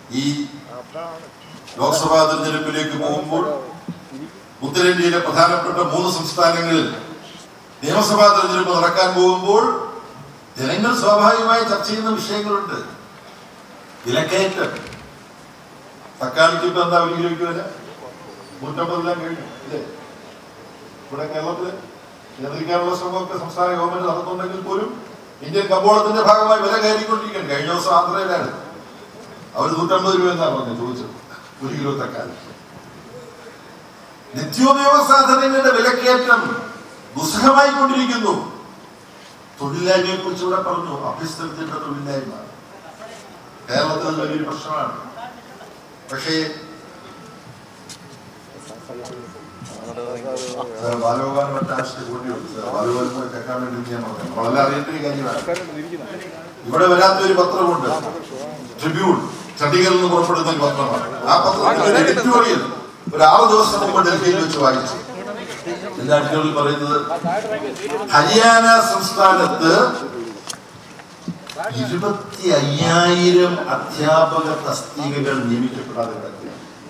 ഈ ലോക്സഭാ തെരഞ്ഞെടുപ്പിലേക്ക് പോകുമ്പോൾ ഉത്തരേന്ത്യയിലെ പ്രധാനപ്പെട്ട മൂന്ന് സംസ്ഥാനങ്ങളിൽ നിയമസഭാ തെരഞ്ഞെടുപ്പ് നടക്കാൻ പോകുമ്പോൾ ജനങ്ങൾ സ്വാഭാവികമായി ചർച്ച ചെയ്യുന്ന വിഷയങ്ങളുണ്ട് വിലക്കയറ്റം തക്കാളിക്ക് ഇപ്പൊ എന്താ ഒരു കിലോയ്ക്ക് വില നൂറ്റമ്പതെല്ലാം കഴിഞ്ഞു അല്ലേ ഇവിടെ കേരളത്തില് നിയന്ത്രിക്കാനുള്ള ശ്രമമൊക്കെ സംസ്ഥാന ഗവൺമെന്റ് നടത്തുന്നുണ്ടെങ്കിൽ പോലും ഇന്ത്യൻ കമ്പോളത്തിന്റെ ഭാഗമായി വില കയറിക്കൊണ്ടിരിക്കുകയാണ് കഴിഞ്ഞ ദിവസം ആന്ധ്രയിലാണ് അവർ നൂറ്റമ്പത് രൂപ എന്നാണ് പറഞ്ഞത് ചോദിച്ചത് ഒരു കിലോ തക്കാളി നിത്യോപയോഗ സാധനങ്ങളുടെ വിലക്കയറ്റം ദുസ്സഹമായി കൊണ്ടിരിക്കുന്നു തൊഴിലില്ലായ്മയെ കുറിച്ച് ഇവിടെ പറഞ്ഞു അഭ്യസ്തരത്തിന്റെ തൊഴിലില്ലായ്മ കേരളത്തിൽ അത് വലിയൊരു പ്രശ്നമാണ് പക്ഷേ സാർ ബാലഗോപാൽ മറ്റ ആശുപത്രി കൂട്ടിയുണ്ട് സാർ ബാലഗോപാൽ പോയി കേൾക്കാൻ വേണ്ടി ഞാൻ പറഞ്ഞു വളരെ അറിയേണ്ട ഒരു കാര്യമാണ് ഇവിടെ വരാത്ത ഒരു പത്രമുണ്ട് ട്രിബ്യൂൺ ചണ്ഡീഗറിൽ നിന്ന് പുറപ്പെടുന്ന ഒരു പത്രമാണ് ആ പത്രത്തിന്റെ എഡിറ്റോറിയൽ ഒരു ആറ് ദിവസം മുമ്പ് ഡൽഹിയിൽ വെച്ച് വായിച്ചു എല്ലാ എഡിറ്റോറിയൽ പറയുന്നത് ഹരിയാന സംസ്ഥാനത്ത് ഇരുപത്തി അയ്യായിരം അധ്യാപക തസ്തികകൾ നിയമിക്കപ്പെടാതെ കിടക്കുകയാണ്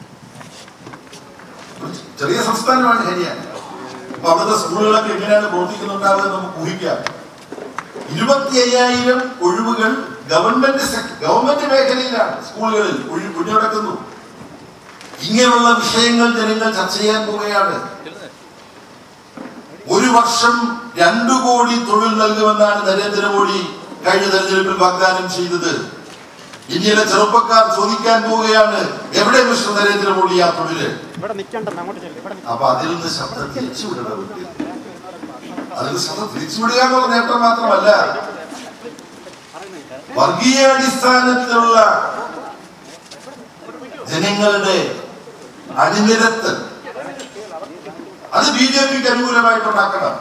ഒരു ചെറിയ സംസ്ഥാനമാണ് ഹരിയാന അപ്പൊ അവിടുത്തെ സ്കൂളുകളൊക്കെ എങ്ങനെയാണ് പ്രവർത്തിക്കുന്നുണ്ടാവുക എന്ന് നമുക്ക് ഊഹിക്കാം ഇരുപത്തി അയ്യായിരം ഒഴിവുകൾ ഗവൺമെന്റ് സെക്- ഗവൺമെന്റ് മേഖലയിലാണ് സ്കൂളുകളിൽ ഒഴി- ഒഴിഞ്ഞടക്കുന്നു ഇങ്ങനെയുള്ള വിഷയങ്ങൾ ജനങ്ങൾ ചർച്ച ചെയ്യാൻ പോവുകയാണ് ഒരു വർഷം രണ്ടു കോടി തൊഴിൽ നൽകുമെന്നാണ് നരേന്ദ്രമോദി കഴിഞ്ഞ തെരഞ്ഞെടുപ്പിൽ വാഗ്ദാനം ചെയ്തത് ഇന്ത്യയിലെ ചെറുപ്പക്കാർ ചോദിക്കാൻ പോവുകയാണ് എവിടെ മിസ്റ്റർ നരേന്ദ്രമോദി ആ തൊഴില് ഇവിടെ നിൽക്കണ്ടെന്ന് അങ്ങോട്ട് ചെല്ലും ഇവിടെ അപ്പൊ അതിൽ നിന്ന് ശബ്ദം തിരിച്ചുവിടണം അതിൽ ശബ്ദം തിരിച്ചുവിടുക എന്നുള്ള നേട്ടം മാത്രമല്ല വർഗീയ അടിസ്ഥാനത്തിലുള്ള ജനങ്ങളുടെ അണിനിരത്ത് അത് ബി ജെ പിക്ക് അനുകൂലമായിട്ടുണ്ടാക്കണം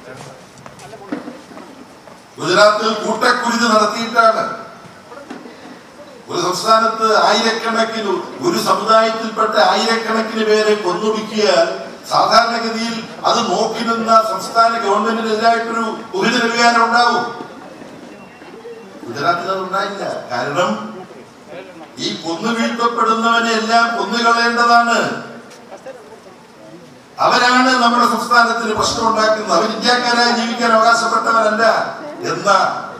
ഗുജറാത്തിൽ കൂട്ടക്കുരുതി നടത്തിയിട്ടാണ് ഒരു സംസ്ഥാനത്ത് ആയിരക്കണക്കിന് ഒരു സമുദായത്തിൽപ്പെട്ട ആയിരക്കണക്കിന് പേരെ കൊന്നൊടുക്കിയാൽ സാധാരണഗതിയിൽ അത് നോക്കി നിന്ന സംസ്ഥാന ഗവൺമെന്റിനെതിരായിട്ടൊരു ഉഹിത വ്യവഹാരം ഉണ്ടാവും ഗുജറാത്തിൽ അത് ഉണ്ടായില്ല കാരണം ഈ കൊന്നു വീഴ്ത്തപ്പെടുന്നവനെ എല്ലാം കൊന്നുകളയേണ്ടതാണ് അവരാണ് നമ്മുടെ സംസ്ഥാനത്തിന് പ്രശ്നം ഉണ്ടാക്കുന്നത് അവർ ഇന്ത്യക്കാരായി ജീവിക്കാൻ അവകാശപ്പെട്ടവരല്ല എന്ന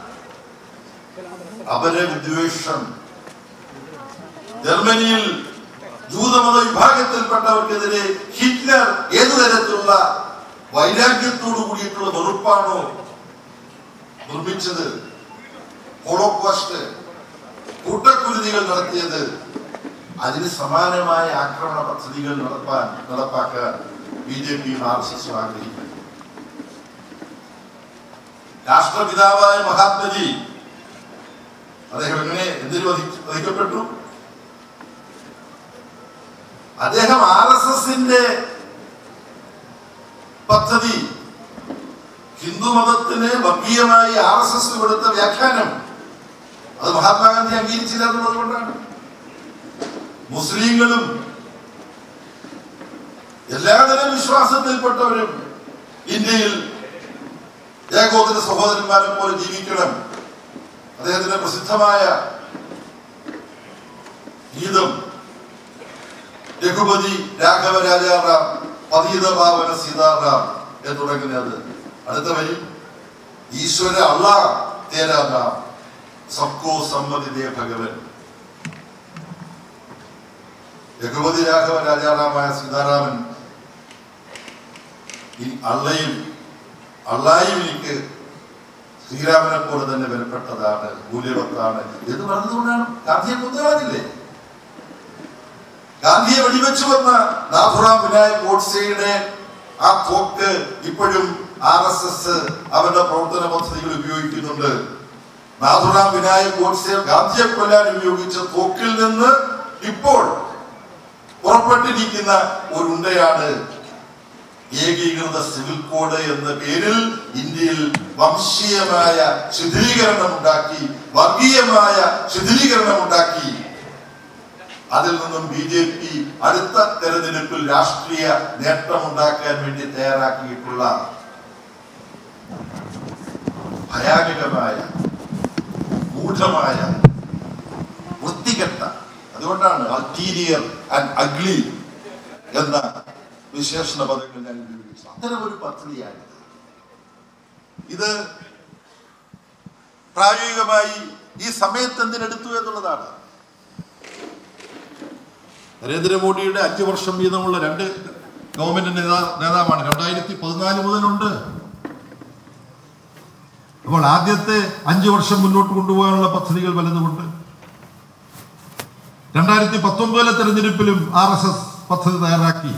അവരെ വിദ്വേഷം ജർമ്മനിയിൽ ജൂതമത വിഭാഗത്തിൽപ്പെട്ടവർക്കെതിരെ ഹിറ്റ്ലർ ഏതു തരത്തിലുള്ള വൈരാഗ്യത്തോടു കൂടിയിട്ടുള്ള വെറുപ്പാണോ നിർമ്മിച്ചത് ഹോളോകോസ്റ്റ് കൂട്ടക്കുരുതികൾ നടത്തിയത് അതിന് സമാനമായ ആക്രമണ പദ്ധതികൾ നടപ്പാൻ നടപ്പാക്കാൻ B J P R S S ആഗ്രഹിക്കുന്നു രാഷ്ട്രപിതാവായ മഹാത്മജി അദ്ദേഹം എങ്ങനെ എന്തിനു വധി- വധിക്കപ്പെട്ടു അദ്ദേഹം ആർ എസ് എസിന്റെ പദ്ധതി ഹിന്ദു മതത്തിന് വർഗീയമായി ആർ എസ് എസ് കൊടുത്ത വ്യാഖ്യാനം അത് മഹാത്മാഗാന്ധി അംഗീകരിച്ചില്ല എന്നുള്ളത് കൊണ്ടാണ് മുസ്ലിങ്ങളും എല്ലാതരം വിശ്വാസത്തിൽപ്പെട്ടവരും ഇന്ത്യയിൽ ഏകോദര സഹോദരന്മാരെ പോലെ ജീവിക്കണം അദ്ദേഹത്തിന്റെ പ്രസിദ്ധമായ ഗീതം രഘുപതി രാഘവ രാജാറാം പതീത പാവന സീതാറാം എന്ന് തുടങ്ങുന്നത് അടുത്ത വരി ഈശ്വര അള്ളാ തേരാ നാം സബ്കോ സമ്മതി ദേ ഭഗവൻ രഘുപതി രാഘവ രാജാറാമായ സീതാരാമൻ ഈ അള്ളയും അള്ളായും എനിക്ക് ശ്രീരാമനെ പോലെ തന്നെ വിലപ്പെട്ടതാണ് മൂല്യവത്താണ് എന്ന് പറഞ്ഞതുകൊണ്ടാണ് ഗാന്ധിയെ കൊന്നുകളഞ്ഞില്ലേ ഗാന്ധിയെ വെടിവെച്ചു വന്ന നാഥുറാം വിനായക് ഗോഡ്സെയുടെ ആ തോക്ക് ഇപ്പോഴും ആർ എസ് എസ് അവരുടെ പ്രവർത്തന പദ്ധതികൾ ഉപയോഗിക്കുന്നുണ്ട് നാഥുറാം വിനായക് ഗോഡ്സെ ഗാന്ധിയെ കൊല്ലാൻ ഉപയോഗിച്ച തോക്കിൽ നിന്ന് ഇപ്പോൾ പുറപ്പെട്ടിരിക്കുന്ന ഒരു ഉണ്ടയാണ് ഏകീകൃത സിവിൽ കോഡ് എന്ന പേരിൽ ഇന്ത്യയിൽ വംശീയമായ ശിഥിലീകരണം ഉണ്ടാക്കി വർഗീയമായ ശിഥിലീകരണം ഉണ്ടാക്കി അതിൽ നിന്നും ബി ജെ പി അടുത്ത തെരഞ്ഞെടുപ്പിൽ രാഷ്ട്രീയ നേട്ടമുണ്ടാക്കാൻ വേണ്ടി തയ്യാറാക്കിയിട്ടുള്ള ഭയാനകമായ ഗൂഢമായ വൃത്തികെട്ട അതുകൊണ്ടാണ് അൾട്ടീരിയർ ആൻഡ് അഗ്ലി എന്ന വിശേഷണ പദങ്ങൾ ഞാൻ ഉപയോഗിച്ചു അത്തരം ഒരു പദ്ധതിയാണിത് ഇത് പ്രായോഗികമായി ഈ സമയത്ത് എന്തിനെടുത്തു എന്നുള്ളതാണ് നരേന്ദ്രമോദിയുടെ അഞ്ചു വർഷം വീതമുള്ള രണ്ട് ഗവൺമെന്റ് നേതാ നേതാവാണ് രണ്ടായിരത്തി പതിനാല് മുതലുണ്ട് അപ്പോൾ ആദ്യത്തെ അഞ്ചു വർഷം മുന്നോട്ട് കൊണ്ടുപോകാനുള്ള പദ്ധതികൾ പലതുമുണ്ട് രണ്ടായിരത്തി പത്തൊമ്പതിലെ തെരഞ്ഞെടുപ്പിലും ആർ എസ് എസ് പദ്ധതി തയ്യാറാക്കി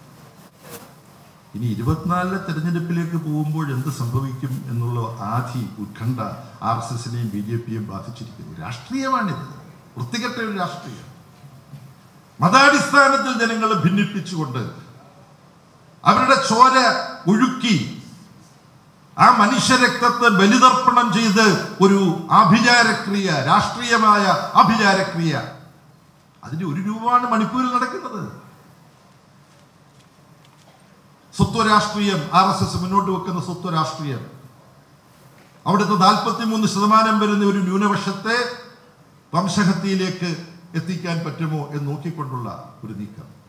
ഇനി ഇരുപത്തിനാലിലെ തെരഞ്ഞെടുപ്പിലേക്ക് പോകുമ്പോൾ എന്ത് സംഭവിക്കും എന്നുള്ള ആധി ഉത്കണ്ഠ ആർ എസ് എസിനെയും ബി ജെ പിയെയും ബാധിച്ചിരിക്കുന്നു രാഷ്ട്രീയമാണിത് വൃത്തികെട്ട ഒരു രാഷ്ട്രീയം മതാടിസ്ഥാനത്തിൽ ജനങ്ങളെ ഭിന്നിപ്പിച്ചുകൊണ്ട് അവരുടെ ചോര ഒഴുക്കി ആ മനുഷ്യരക്തത്തെ ബലിതർപ്പണം ചെയ്ത് ഒരു ആഭിചാരക്രിയ രാഷ്ട്രീയമായ ആഭിചാരക്രിയ അതിന്റെ ഒരു രൂപമാണ് മണിപ്പൂരിൽ നടക്കുന്നത് സ്വത്വരാഷ്ട്രീയം ആർ എസ് എസ് മുന്നോട്ട് വെക്കുന്ന സ്വത്വരാഷ്ട്രീയം അവിടുത്തെ നാൽപ്പത്തി മൂന്ന് ശതമാനം വരുന്ന ഒരു ന്യൂനപക്ഷത്തെ വംശഹത്യയിലേക്ക് എത്തിക്കാൻ പറ്റുമോ എന്ന് നോക്കിക്കൊണ്ടുള്ള ഒരു നീക്കം